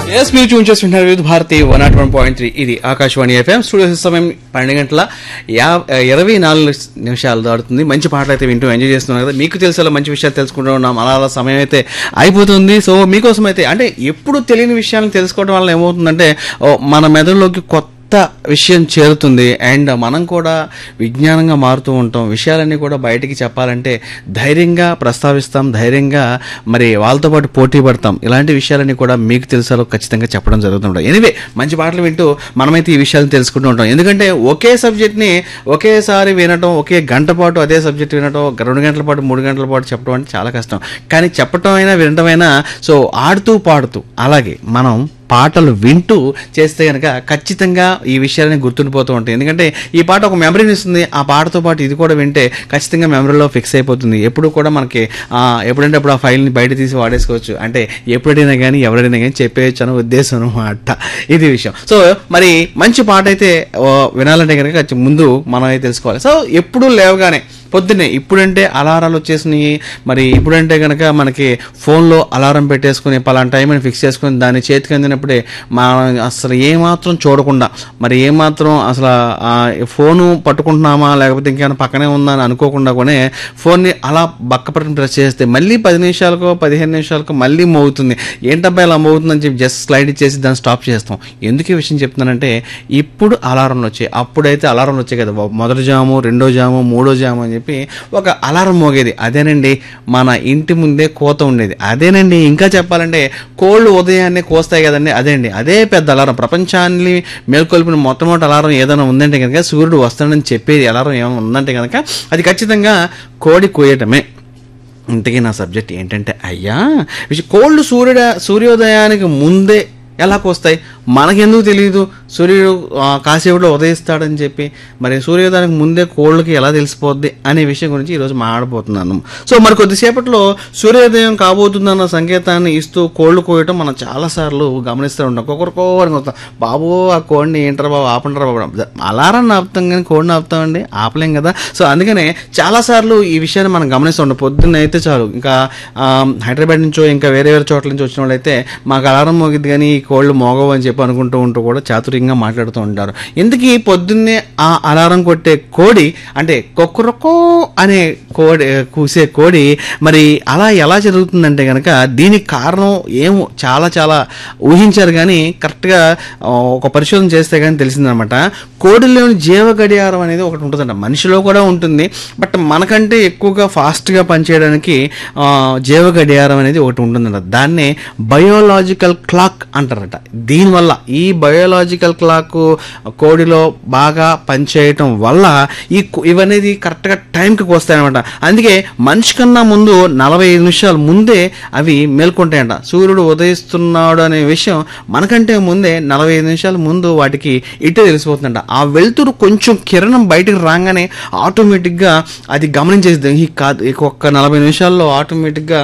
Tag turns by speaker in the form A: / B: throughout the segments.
A: Yes మీరు tune చేస్తుంటారు Vividh Bharati one nought one point three ఇది ఆకాశవాణి ఎఫ్ఎం స్టూడియో సమయం పన్నెండు గంటల యా ఇరవై నాలుగు నిమిషాలు దాడుతుంది మంచి పాటలు అయితే వింటూ ఎంజాయ్ చేస్తున్నాం కదా మీకు తెలిసేలా మంచి విషయాలు తెలుసుకుంటూ ఉన్నాం అలా అలా సమయం అయితే అయిపోతుంది సో మీకోసం అయితే అంటే ఎప్పుడు తెలియని విషయాలను తెలుసుకోవడం వల్ల ఏమవుతుందంటే ఓ, మన మెదడులోకి కొత్త విషయం చేరుతుంది అండ్ మనం కూడా విజ్ఞానంగా మారుతూ ఉంటాం విషయాలన్నీ కూడా బయటికి చెప్పాలంటే ధైర్యంగా ప్రస్తావిస్తాం ధైర్యంగా మరి వాళ్ళతో పాటు పోటీ పడతాం ఇలాంటి విషయాలన్నీ కూడా మీకు తెలుసాలో ఖచ్చితంగా చెప్పడం జరుగుతుంటాం ఎనివే మంచి పాటలు వింటూ మనమైతే ఈ విషయాలు తెలుసుకుంటూ ఉంటాం ఎందుకంటే ఒకే సబ్జెక్ట్ని ఒకేసారి వినటం ఒకే గంట పాటు అదే సబ్జెక్ట్ వినటం ఒక రెండు గంటల పాటు మూడు గంటల పాటు చెప్పడం అంటే చాలా కష్టం కానీ చెప్పటం అయినా వినటం అయినా సో ఆడుతూ పాడుతూ అలాగే మనం పాటలు వింటూ చేస్తే కనుక ఖచ్చితంగా ఈ విషయాలని గుర్తుండిపోతూ ఉంటాయి ఎందుకంటే ఈ పాట ఒక మెమరీని ఇస్తుంది ఆ పాటతో పాటు ఇది కూడా వింటే ఖచ్చితంగా మెమరీలో ఫిక్స్ అయిపోతుంది ఎప్పుడు కూడా మనకి ఆ, ఎప్పుడంటే అప్పుడు ఆ ఫైల్ని బయట తీసి వాడేసుకోవచ్చు అంటే ఎప్పుడైనా కానీ ఎవరైనా కానీ చెప్పేయచ్చు అనే ఉద్దేశం అనమాట ఇది విషయం సో మరి మంచి పాట అయితే ఓ, వినాలంటే కనుక కొంచెం ముందు మనం అయితే తెలుసుకోవాలి సో ఎప్పుడు లేవగానే పొద్దున్నే ఇప్పుడంటే అలారాలు వచ్చేసినాయి మరి ఇప్పుడంటే కనుక మనకి ఫోన్లో అలారం పెట్టేసుకుని పలానా టైం అని ఫిక్స్ చేసుకుని దాన్ని చేతికి అందినప్పుడే మనం అసలు ఏమాత్రం చూడకుండా మరి ఏమాత్రం అసలు ఆ ఫోను పట్టుకుంటున్నామా లేకపోతే ఇంకేమైనా పక్కనే ఉందా అని అనుకోకుండా కూడా ఫోన్ని అలా బక్క పట్టుకుని ప్రెస్ చేస్తే మళ్ళీ పది నిమిషాలకో పదిహేను నిమిషాలకో మళ్ళీ మోగుతుంది ఏంటబ్బా ఇలా మోగుతుందని చెప్పి జస్ట్ స్లైడ్ ఇచ్చేసి దాన్ని స్టాప్ చేస్తాం ఎందుకు ఈ విషయం చెప్తున్నానంటే ఇప్పుడు అలారంలు వచ్చాయి అప్పుడైతే అలారంలు వచ్చాయి కదా మొదటి జాము రెండో జాము మూడో జాము అని చెప్పి ఒక అలారం మోగేది అదేనండి మన ఇంటి ముందే కోత ఉండేది అదేనండి ఇంకా చెప్పాలంటే కోళ్ళు ఉదయాన్నే కోస్తాయి కదండి అదేండి అదే పెద్ద అలారం ప్రపంచాన్ని మేల్కొల్పిన మొట్టమొదటి అలారం ఏదైనా ఉందంటే కనుక సూర్యుడు వస్తాడని చెప్పేది అలారం ఏమైనా ఉందంటే కనుక అది ఖచ్చితంగా కోడి కోయటమే ఇంతకీ నా సబ్జెక్ట్ ఏంటంటే అయ్యా విష- కోళ్ళు సూర్యుడ సూర్యోదయానికి ముందే ఎలా కోస్తాయి మనకెందుకు తెలియదు సూర్యుడు ఆ, కాసేపులో ఉదయిస్తాడని చెప్పి మరి సూర్యోదయానికి ముందే కోళ్ళకి ఎలా తెలిసిపోద్ది అనే విషయం గురించి ఈరోజు మాట్లాడబోతున్నాను సో మరి కొద్దిసేపట్లో సూర్యోదయం కాబోతుందన్న సంకేతాన్ని ఇస్తూ కోళ్ళు కోయటం మనం చాలాసార్లు గమనిస్తూ ఉంటాం ఒక్కొక్కరికో అని వస్తాం బాబు ఆ కోడిని ఏంటారు బాబు ఆపంటారా బాబు అలారం ఆపుతాం కానీ కోడిని ఆపుతామండి ఆపలేం కదా సో అందుకనే చాలాసార్లు ఈ విషయాన్ని మనం గమనిస్తూ ఉంటాం పొద్దున్న అయితే చాలు ఇంకా ఆ, హైదరాబాద్ నుంచో ఇంకా వేరే వేరే చోట్ల నుంచి వచ్చిన వాళ్ళైతే మాకు అలారం మోగిద్ది కానీ ఈ కోళ్ళు మోగవు అని చెప్పి అనుకుంటూ ఉంటూ కూడా చాతుర్యంగా మాట్లాడుతూ ఉంటారు ఎందుకు పొద్దున్నే ఆ అలారం కొట్టే కోడి అంటే కొక్కరొక్కో అనే కోడి కూసే కోడి మరి అలా ఎలా జరుగుతుందంటే కనుక దీనికి కారణం ఏమో చాలా చాలా ఊహించారు కానీ కరెక్ట్గా ఆ, ఒక పరిశోధన చేస్తే కానీ తెలిసిందనమాట కోడిలోని జీవ గడియారం అనేది ఒకటి ఉంటుందంట మనిషిలో కూడా ఉంటుంది బట్ మనకంటే ఎక్కువగా ఫాస్ట్గా పనిచేయడానికి ఆ, జీవ గడియారం అనేది ఒకటి ఉంటుందంట దాన్నే బయోలాజికల్ క్లాక్ అంటారట దీనివల్ల ఈ బయోలాజికల్ క్లాక్ కోడిలో బాగా పనిచేయటం వల్ల ఈ కు- ఇవనేది కరెక్ట్గా టైంకి వస్తాయన్నమాట అందుకే మనిషి కన్నా ముందు నలభై ఐదు నిమిషాల ముందే అవి మేల్కొంటాయంట సూర్యుడు ఉదయిస్తున్నాడు అనే విషయం మనకంటే ముందే నలభై ఐదు నిమిషాల ముందు వాటికి ఇటే తెలిసిపోతుందంట ఆ వెలుతురు కొంచెం కిరణం బయటికి రాగానే ఆటోమేటిక్గా అది గమనించేది ఈ కాదు ఈ ఒక్క నలభై నిమిషాల్లో ఆటోమేటిక్గా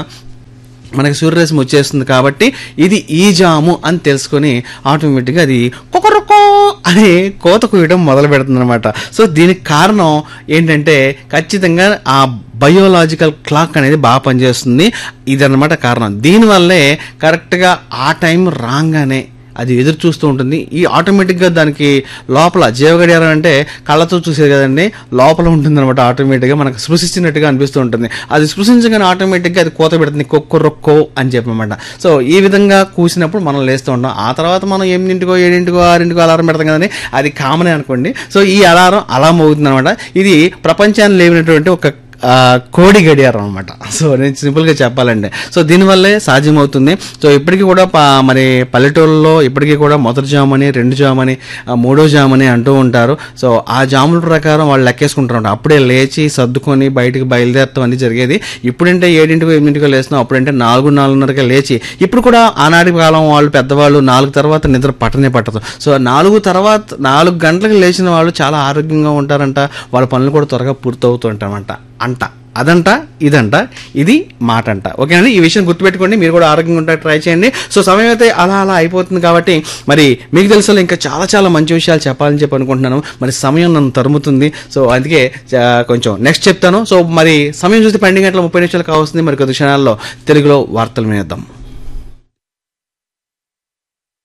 A: మనకి సూర్యరశ్మి వచ్చేస్తుంది కాబట్టి ఇది ఈ జాము అని తెలుసుకొని ఆటోమేటిక్గా అది కొకరొకో అనే కోత కూయడం మొదలు పెడుతుంది అనమాట సో దీనికి కారణం ఏంటంటే ఖచ్చితంగా ఆ బయోలాజికల్ క్లాక్ అనేది బాగా పనిచేస్తుంది ఇదన్నమాట కారణం దీనివల్లే కరెక్ట్గా ఆ టైం రాగానే అది ఎదురు చూస్తూ ఉంటుంది ఈ ఆటోమేటిక్గా దానికి లోపల జీవగడియారం అంటే కళ్ళతో చూసేది కదండి లోపల ఉంటుంది అనమాట ఆటోమేటిక్గా మనకు స్పృశించినట్టుగా అనిపిస్తూ ఉంటుంది అది స్పృశించగానే ఆటోమేటిక్గా అది కోత పెడుతుంది కొక్కు రొక్కో అని చెప్పమాట సో ఈ విధంగా కూసినప్పుడు మనం లేస్తూ ఉంటాం ఆ తర్వాత మనం ఎనిమిదింటికో ఏడింటికో ఆరింటికో అలారం పెడతాం కదండి అది కామనే అనుకోండి సో ఈ అలారం అలా మోగుతుంది అనమాట ఇది ప్రపంచాన్ని లేవినటువంటి ఒక ఆ, కోడి గడియారం అనమాట సో నేను సింపుల్గా చెప్పాలంటే సో దీనివల్లే సాధ్యమవుతుంది సో ఇప్పటికీ కూడా పా- మరి పల్లెటూళ్ళలో ఇప్పటికీ కూడా మొదటి జామని రెండు జామని ఆ, మూడో జామని అంటూ ఉంటారు సో ఆ జాముల ప్రకారం వాళ్ళు లెక్కేసుకుంటారు అప్పుడే లేచి సర్దుకొని బయటికి బయలుదేరటం అనేది జరిగేది ఇప్పుడంటే ఏడింటికో ఎనిమిదింటికో లేస్తున్నాం అప్పుడంటే నాలుగు నాలుగున్నరకే లేచి ఇప్పుడు కూడా ఆనాటి కాలం వాళ్ళు పెద్దవాళ్ళు నాలుగు తర్వాత నిద్ర పట్టనే పట్టదు సో నాలుగు తర్వాత నాలుగు గంటలకు లేచిన వాళ్ళు చాలా ఆరోగ్యంగా ఉంటారంట వాళ్ళ పనులు కూడా త్వరగా పూర్తవుతుంటామంట అంట అదంట ఇదంట ఇది మాట అంట ఓకేనండి ఈ విషయం గుర్తుపెట్టుకోండి మీరు కూడా ఆరోగ్యంగా ఉంటారు ట్రై చేయండి సో సమయం అయితే అలా అలా అయిపోతుంది కాబట్టి మరి మీకు తెలుసు ఇంకా చాలా చాలా మంచి విషయాలు చెప్పాలని చెప్పి అనుకుంటున్నాను మరి సమయం నన్ను తరుముతుంది సో అందుకే ఆ, కొంచెం నెక్స్ట్ చెప్తాను సో మరి సమయం చూస్తే పన్నెండు గంటల ముప్పై నిమిషాలు కావస్తుంది మరి కొద్ది క్షణాల్లో తెలుగులో వార్తలు వినేద్దాం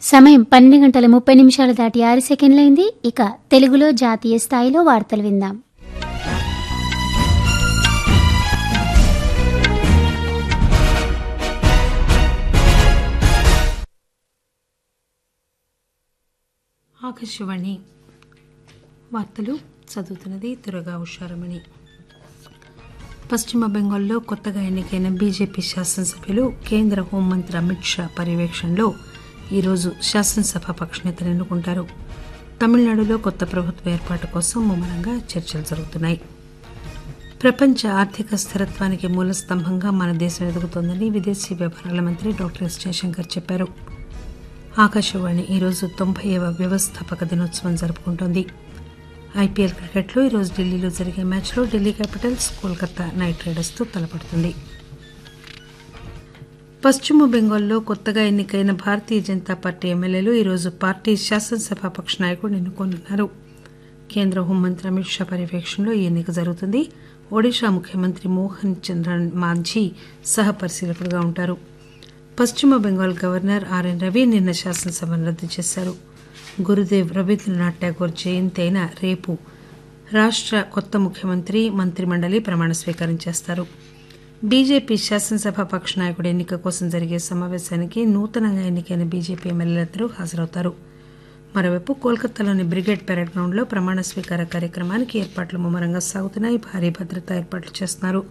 B: సమయం పన్నెండు గంటల ముప్పై నిమిషాలు దాటి ఆరు సెకండ్లైంది ఇక తెలుగులో జాతీయ స్థాయిలో వార్తలు విందాం
C: ఆకాశవాణి వార్తలు చదువుతున్నది దురగా ఉషారమణి పశ్చిమ బెంగాల్లో కొత్తగా ఎన్నికైన బీజేపీ శాసనసభ్యులు కేంద్ర హోంమంత్రి అమిత్ షా పర్యవేక్షణలో ఈరోజు శాసనసభ పక్షనేతను ఎన్నుకుంటారు తమిళనాడులో కొత్త ప్రభుత్వ ఏర్పాటు కోసం ముమ్మరంగా చర్చలు జరుగుతున్నాయి ప్రపంచ ఆర్థిక స్థిరత్వానికి మూల స్తంభంగా మన దేశం ఎదుగుతోందని విదేశీ వ్యవహారాల మంత్రి డాక్టర్ ఎస్ జయశంకర్ చెప్పారు ఆకాశవాణి ఈరోజు తొంభైవ వ్యవస్థాపక దినోత్సవం జరుపుకుంటోంది ఐపీఎల్ క్రికెట్లో ఈరోజు ఢిల్లీలో జరిగే మ్యాచ్లో ఢిల్లీ క్యాపిటల్స్ కోల్కతా నైట్ రైడర్స్తో తలపడుతుంది పశ్చిమ బెంగాల్లో కొత్తగా ఎన్నికైన భారతీయ జనతా పార్టీ ఎమ్మెల్యేలు ఈరోజు పార్టీ శాసనసభ పక్ష నాయకుడు ఎన్నుకోనున్నారు కేంద్ర హోంమంత్రి అమిత్ షా పర్యవేక్షణలో ఈ ఎన్నిక జరుగుతుంది ఒడిషా ముఖ్యమంత్రి మోహన్ చంద్రన్ మాంఝీ సహ పరిశీలకుడుగా ఉంటారు పశ్చిమ బెంగాల్ గవర్నర్ ఆర్ఎన్ రవి నిన్న శాసనసభను రద్దు చేశారు గురుదేవ్ రవీంద్రనాథ్ ఠాగూర్ జయంతి అయిన రేపు రాష్ట్ర కొత్త ముఖ్యమంత్రి మంత్రిమండలి ప్రమాణ స్వీకారం చేస్తారు బీజేపీ శాసనసభ పక్ష నాయకుడి ఎన్నిక కోసం జరిగే సమావేశానికి నూతనంగా ఎన్నికైన బీజేపీ ఎమ్మెల్యేలందరూ హాజరవుతారు మరోవైపు కోల్కతాలోని బ్రిగేడ్ పెరేడ్ గ్రౌండ్లో ప్రమాణ స్వీకార కార్యక్రమానికి ఏర్పాట్లు ముమ్మరంగా సాగుతున్నాయి భారీ భద్రతా ఏర్పాట్లు చేస్తున్నారు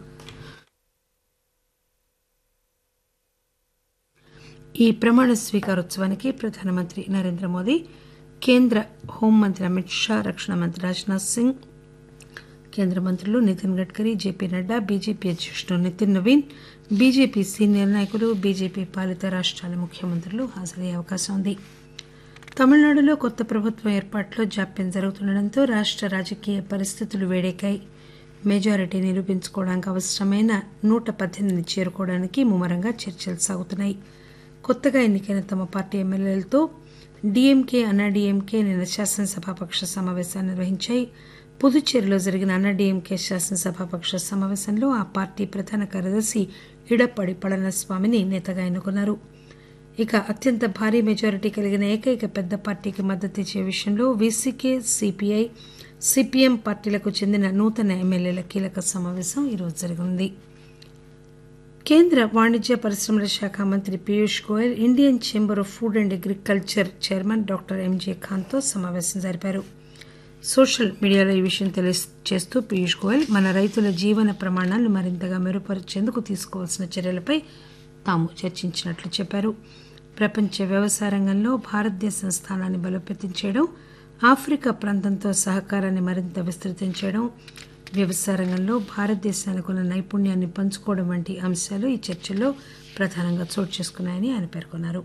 C: ఈ ప్రమాణ స్వీకారోత్సవానికి ప్రధానమంత్రి నరేంద్ర మోదీ కేంద్ర హోంమంత్రి అమిత్ షా రక్షణ మంత్రి రాజ్నాథ్ సింగ్ కేంద్ర మంత్రులు నితిన్ గడ్కరీ జేపీ నడ్డా బీజేపీ అధ్యక్షుడు నితిన్ నవీన్ బీజేపీ సీనియర్ నాయకులు బీజేపీ పాలిత రాష్ట్రాల ముఖ్యమంత్రులు హాజరయ్యే అవకాశం ఉంది తమిళనాడులో కొత్త ప్రభుత్వం ఏర్పాటులో జాప్యం జరుగుతుండటంతో రాష్ట్ర రాజకీయ పరిస్థితులు వేడెక్కాయి మెజారిటీ నిరూపించుకోవడానికి అవసరమైన నూట పద్దెనిమిది చేరుకోవడానికి ముమ్మరంగా చర్చలు సాగుతున్నాయి కొత్తగా ఎన్నికైన తమ పార్టీ ఎమ్మెల్యేలతో డీఎంకే అన్నాడీఎంకే నిన్న శాసనసభాపక్ష సమావేశాన్ని నిర్వహించాయి పుదుచ్చేరిలో జరిగిన అన్నాడీఎంకే శాసనసభాపక్ష సమావేశంలో ఆ పార్టీ ప్రధాన కార్యదర్శి ఇడప్పడి పళనిస్వామిని నేతగా ఎన్నుకున్నారు ఇక అత్యంత భారీ మెజారిటీ కలిగిన ఏకైక పెద్ద పార్టీకి మద్దతు ఇచ్చే విషయంలో వీసీకే సిపిఐ సిపిఎం పార్టీలకు చెందిన నూతన ఎమ్మెల్యేల కీలక సమావేశం ఈరోజు జరగనుంది కేంద్ర వాణిజ్య పరిశ్రమల శాఖ మంత్రి Piyush Goyal Indian chamber of food and agriculture chairman doctor MJ ఖాన్తో సమావేశం జరిపారు సోషల్ మీడియాలో ఈ విషయం తెలియజేస్తూ పీయూష్ గోయల్ మన రైతుల జీవన ప్రమాణాలను మరింతగా మెరుగుపరిచేందుకు తీసుకోవాల్సిన చర్యలపై తాము చర్చించినట్లు చెప్పారు ప్రపంచ వ్యవసాయ రంగంలో భారతదేశం స్థానాన్ని బలోపేతం చేయడం ఆఫ్రికా ప్రాంతంతో సహకారాన్ని మరింత విస్తృతం చేయడం వ్యవసాయ రంగంలో భారతదేశానికి ఉన్న నైపుణ్యాన్ని పంచుకోవడం వంటి అంశాలు ఈ చర్చల్లో ప్రధానంగా చోటు చేసుకున్నాయని ఆయన పేర్కొన్నారు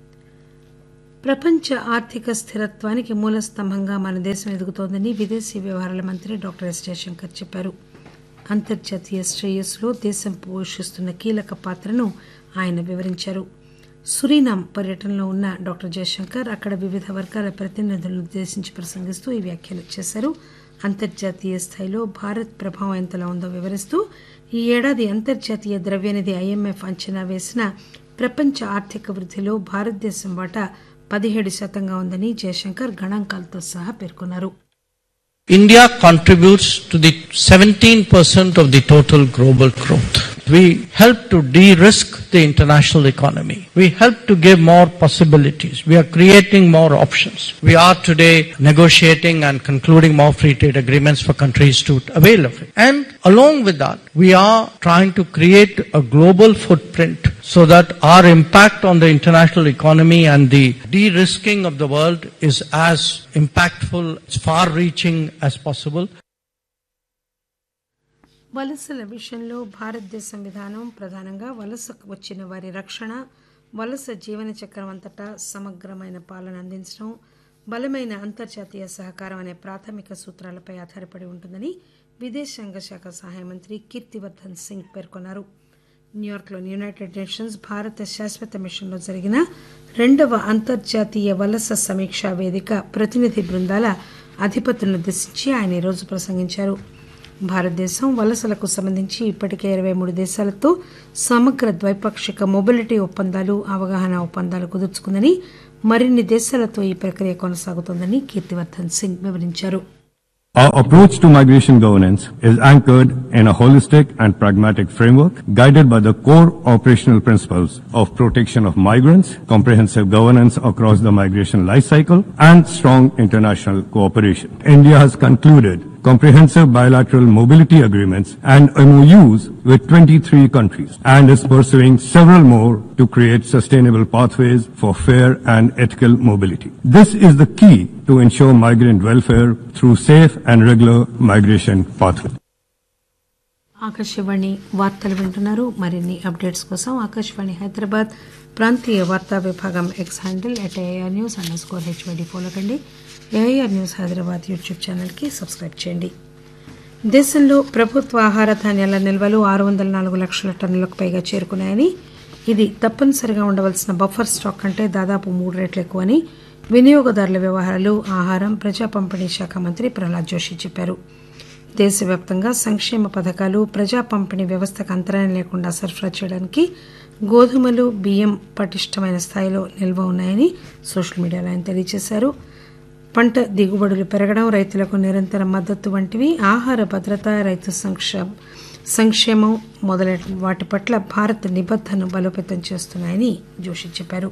C: ప్రపంచ ఆర్థిక స్థిరత్వానికి మూల స్తంభంగా మన దేశం ఎదుగుతోందని విదేశీ వ్యవహారాల మంత్రి డాక్టర్ ఎస్ జయశంకర్ చెప్పారు అంతర్జాతీయ శ్రేయస్సులో దేశం పోషిస్తున్న కీలక పాత్రను ఆయన వివరించారు సురీనామ్ పర్యటనలో ఉన్న డాక్టర్ జయశంకర్ అక్కడ వివిధ వర్గాల ప్రతినిధులను ఉద్దేశించి ప్రసంగిస్తూ ఈ వ్యాఖ్యలు చేశారు అంతర్జాతీయ స్థాయిలో భారత్ ప్రభావం ఎంతలా ఉందో వివరిస్తూ ఈ ఏడాది అంతర్జాతీయ ద్రవ్యనిధి ఐఎంఎఫ్ అంచనా వేసిన ప్రపంచ ఆర్థిక వృద్ధిలో భారతదేశం వాటా పదిహేడు శాతంగా ఉందని జయశంకర్ గణాంకాలతో సహా పేర్కొన్నారు
D: India contributes to the 17% of the total global growth. We help to de-risk the international economy. We help to give more possibilities. We are creating more options. We are today negotiating and concluding more free trade agreements for countries to avail of it. And along with that, we are trying to create a global footprint so that our impact on the international economy and the de-risking of the world is as impactful, as far-reaching as possible.
C: వలసల విషయంలో భారతదేశం విధానం ప్రధానంగా వలసకు వచ్చిన వారి రక్షణ వలస జీవన చక్రం అంతటా సమగ్రమైన పాలన అందించడం బలమైన అంతర్జాతీయ సహకారం అనే ప్రాథమిక సూత్రాలపై ఆధారపడి ఉంటుందని విదేశాంగ శాఖ సహాయ మంత్రి కీర్తివర్ధన్ సింగ్ పేర్కొన్నారు న్యూయార్క్లోని యునైటెడ్ నేషన్స్ భారత శాశ్వత మిషన్లో జరిగిన రెండవ అంతర్జాతీయ వలస సమీక్షా వేదిక ప్రతినిధి బృందాల అధిపతులను ఉద్దేశించి ఆయన ఈరోజు ప్రసంగించారు భారతదేశం వలసలకు సంబంధించి ఇప్పటికే ఇరవై మూడు దేశాలతో సమగ్ర ద్వైపాక్షిక మొబిలిటీ ఒప్పందాలు అవగాహన ఒప్పందాలు కుదుర్చుకుందని మరిన్ని దేశాలతో ఈ ప్రక్రియ కొనసాగుతోందని కీర్తివర్ధన్ సింగ్ వివరించారు
E: Our approach to migration governance is anchored in a holistic and pragmatic framework guided by the core operational principles of protection of migrants, comprehensive governance across the migration life cycle, and strong international cooperation. India has concluded comprehensive bilateral mobility agreements and MOUs with 23 countries and is pursuing several more to create sustainable pathways for fair and ethical mobility. This is the key to ensure migrant welfare through safe and regular migration pathways.
C: Akashvani వార్తలు వింటున్నారు మరిన్ని updates కోసం ఆకాశవాణి హైదరాబాద్ ప్రాంతీయ వార్తా విభాగం X handle at AR news under score HYD follow కండి AR news Hyderabad YouTube ఛానల్కి subscribe చేయండి దేశంలో ప్రభుత్వ ఆహార ధాన్యాల నిల్వలు ఆరు వందల నాలుగు లక్షల టన్నులకు పైగా చేరుకున్నాయని ఇది తప్పనిసరిగా ఉండవలసిన బఫర్ స్టాక్ కంటే దాదాపు మూడు రెట్లు ఎక్కువని వినియోగదారుల వ్యవహారాలు ఆహారం ప్రజా పంపిణీ శాఖ మంత్రి ప్రహ్లాద్ జోషి చెప్పారు దేశవ్యాప్తంగా సంక్షేమ పథకాలు ప్రజా పంపిణీ వ్యవస్థకు అంతరాయం లేకుండా సరఫరా చేయడానికి గోధుమలు బియ్యం పటిష్టమైన స్థాయిలో నిల్వ ఉన్నాయని సోషల్ మీడియాలో ఆయన తెలియజేశారు పంట దిగుబడులు పెరగడం రైతులకు నిరంతర మద్దతు వంటివి ఆహార భద్రత రైతు సంక్షేమ సంక్షేమం మొదలైన వాటి పట్ల భారత్ నిబద్ధను బలోపేతం చేస్తున్నాయని జోషి చెప్పారు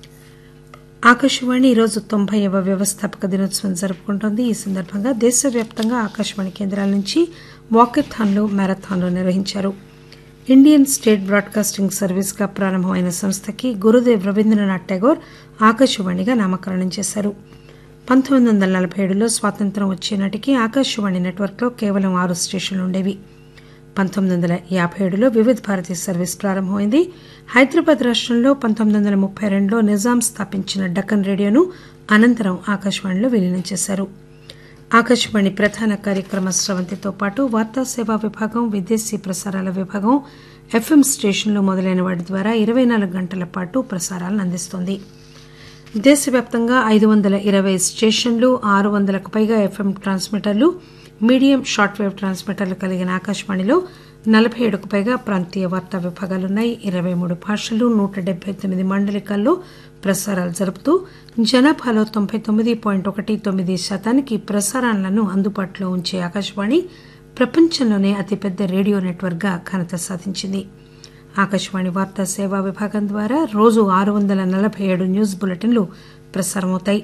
C: ఆకాశవాణి ఈరోజు తొంభైవ వ్యవస్థాపక దినోత్సవం జరుపుకుంటోంది ఈ సందర్భంగా దేశవ్యాప్తంగా ఆకాశవాణి కేంద్రాల నుంచి వాకెథాన్లు మ్యారథాన్లు నిర్వహించారు ఇండియన్ స్టేట్ బ్రాడ్కాస్టింగ్ సర్వీస్గా ప్రారంభమైన సంస్థకి గురుదేవ్ రవీంద్రనాథ్ ఠాగూర్ ఆకాశవాణిగా నామకరణం చేశారు పంతొమ్మిది వందల నలభై ఏడులో స్వాతంత్ర్యం వచ్చే నాటికి ఆకాశవాణి నెట్వర్క్లో కేవలం ఆరు స్టేషన్లు ఉండేవి పంతొమ్మిది వందల యాభై ఏడులో వివిధ భారతి సర్వీస్ ప్రారంభమైంది హైదరాబాద్ రాష్ట్రంలో పంతొమ్మిది వందల ముప్పై రెండులో నిజాం స్థాపించిన డక్కన్ రేడియోను అనంతరం ఆకాశవాణిలో విలీనం చేశారు ఆకాశవాణి ప్రధాన కార్యక్రమ స్రవంతితో పాటు వార్తా సేవా విభాగం విదేశీ ప్రసారాల విభాగం ఎఫ్ఎం స్టేషన్లు మొదలైన వాటి ద్వారా ఇరవై నాలుగు గంటల పాటు ప్రసారాలను అందిస్తోంది దేశవ్యాప్తంగా ఐదు వందల ఇరవై స్టేషన్లు ఆరు వందలకు పైగా ఎఫ్ఎం ట్రాన్స్మిటర్లు మీడియం షార్ట్ వేవ్ ట్రాన్స్మిటర్లు కలిగిన ఆకాశవాణిలో నలభై ఏడుకు పైగా ప్రాంతీయ వార్తా విభాగాలున్నాయి ఇరవై మూడు భాషలు నూట డెబ్బై తొమ్మిది మండలికాల్లో ప్రసారాలు జరుపుతూ జనాభాలో తొంభై తొమ్మిది పాయింట్ ఒకటి తొమ్మిది శాతానికి ప్రసారాలను అందుబాటులో ఉంచే ఆకాశవాణి ప్రపంచంలోనే అతిపెద్ద రేడియో నెట్వర్క్గా ఘనత సాధించింది ఆకాశవాణి వార్తా సేవా విభాగం ద్వారా రోజు ఆరు వందల నలభై ఏడు న్యూస్ బులెటిన్లు ప్రసారమవుతాయి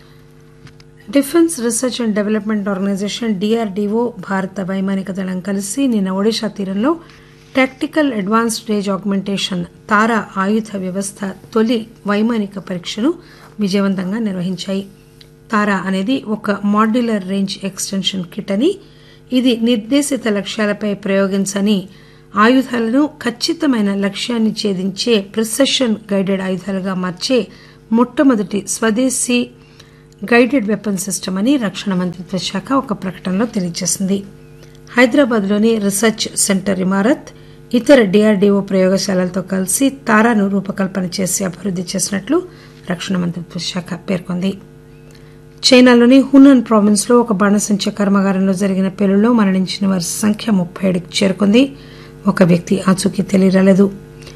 C: defence research and development organisation DRDO భారత వైమానిక దళం కలిసి నిన్న ఒడిషా తీరంలో tactical advanced range augmentation TARA ఆయుధ వ్యవస్థ తొలి వైమానిక పరీక్షను విజయవంతంగా నిర్వహించాయి తారా అనేది ఒక మాడ్యులర్ రేంజ్ ఎక్స్టెన్షన్ కిట్ అని ఇది నిర్దేశిత లక్ష్యాలపై ప్రయోగించని ఆయుధాలను ఖచ్చితమైన లక్ష్యాన్ని ఛేదించే ప్రిసెషన్ గైడెడ్ ఆయుధాలుగా మార్చే మొట్టమొదటి స్వదేశీ గైడెడ్ వెపన్ సిస్టమ్ అని రక్షణ మంత్రిత్వ శాఖ ఒక ప్రకటనలో తెలియజేసింది హైదరాబాద్లోని రీసెర్చ్ సెంటర్ ఇమారత్ ఇతర డిఆర్డీఓ ప్రయోగశాలలతో కలిసి తారాను రూపకల్పన చేసి అభివృద్ది చేసినట్లు రక్షణ మంత్రిత్వ శాఖ పేర్కొంది చైనాలోని హునాన్ ప్రావిన్స్ లో ఒక బాణసంచ కర్మాగారంలో జరిగిన పేలుళ్లో మరణించిన వారి సంఖ్య ముప్పై ఏడుకి చేరుకుంది ఒక వ్యక్తి ఆచూకీ తెలియరాలేదు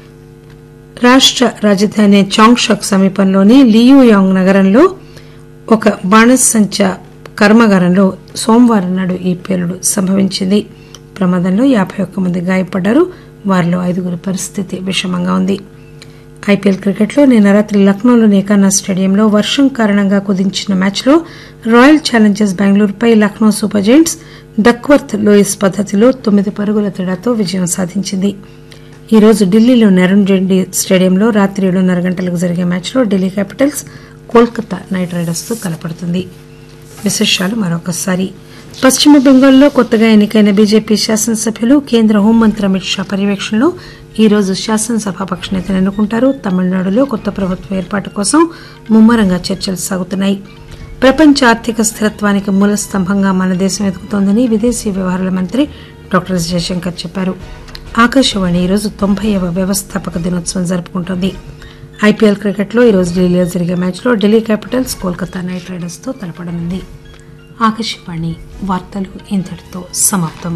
C: రాష్ట్ర రాజధాని చాంగ్షక్ సమీపంలోని లియూయాంగ్ నగరంలో ఒక బాణసంచ కర్మాగారంలో సోమవారం నాడు ఈ పేలుడు సంభవించింది ప్రమాదంలో యాభై ఒక్క మంది గాయపడ్డారు వారిలో ఐదుగురి పరిస్థితి విషమంగా ఉంది ఐపీఎల్ క్రికెట్లో నిన్న రాత్రి లక్నోలోని ఏకానా స్టేడియంలో వర్షం కారణంగా కుదించిన మ్యాచ్లో రాయల్ ఛాలెంజర్స్ బెంగళూరుపై Lucknow super giants Duckworth Lewis పద్దతిలో తొమ్మిది పరుగుల తేడాతో విజయం సాధించింది ఈ రోజు ఢిల్లీలోని అరుణ్ జైట్లీ స్టేడియంలో రాత్రి ఏడున్నర గంటలకు జరిగే మ్యాచ్లో Delhi Capitals Kolkata Knight Riders తో తలపడుతుంది విశేషాలు మరొకసారి పశ్చిమ బెంగాల్లో కొత్తగా ఎన్నికైన బీజేపీ శాసనసభ్యులు కేంద్ర హోంమంత్రి అమిత్ షా పర్యవేక్షణలో ఈ రోజు శాసనసభాపక్ష నేతను ఎన్నుకుంటారు తమిళనాడులో కొత్త ప్రభుత్వ ఏర్పాటు కోసం ముమ్మరంగా చర్చలు సాగుతున్నాయి ప్రపంచ ఆర్థిక స్థిరత్వానికి మూల స్తంభంగా మన దేశం ఎదుగుతోందని విదేశీ వ్యవహారాల మంత్రి డాక్టర్ ఎస్ జయశంకర్ చెప్పారు ఆకాశవాణి ఈరోజు తొంభైవ వ్యవస్థాపక దినోత్సవం జరుపుకుంటోంది ఐపీఎల్ క్రికెట్లో ఈరోజు ఢిల్లీలో జరిగే మ్యాచ్లో Delhi Capitals Kolkata Knight Riders తో తలపడనుంది ఆకాశవాణి వార్తలు ఇంతటితో సమాప్తం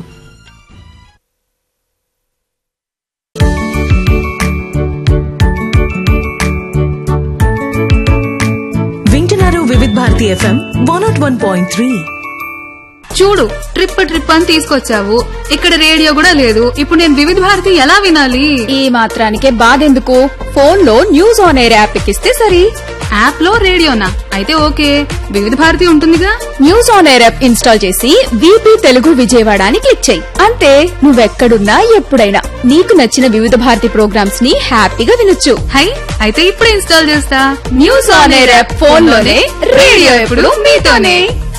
F: వింటున్నారు Vividh Bharati FM one nought one point three
G: చూడు ట్రిప్ ట్రిప్ అని తీసుకొచ్చావు ఇక్కడ రేడియో కూడా లేదు ఇప్పుడు నేను వివిధ భారతి ఎలా వినాలి
H: ఈ మాత్రానికే బాధెందుకు ఫోన్ లో న్యూస్ ఆన్ ఎయిర్ యాప్ ఎక్కిస్తే సరి
G: యాప్ లో రేడియోనా అయితే ఓకే వివిధ భారతి ఉంటుందిగా
H: news on air app install చేసి వీపీ తెలుగు విజయవాడ అని క్లిక్ చేయి అంతే నువ్వెక్కడున్నా ఎప్పుడైనా నీకు నచ్చిన వివిధ భారతి ప్రోగ్రామ్స్ ని హ్యాపీగా వినొచ్చు
G: హై అయితే ఇప్పుడే ఇన్స్టాల్ చేస్తా
H: news on air app phone లోనే రేడియో ఎప్పుడు మీతోనే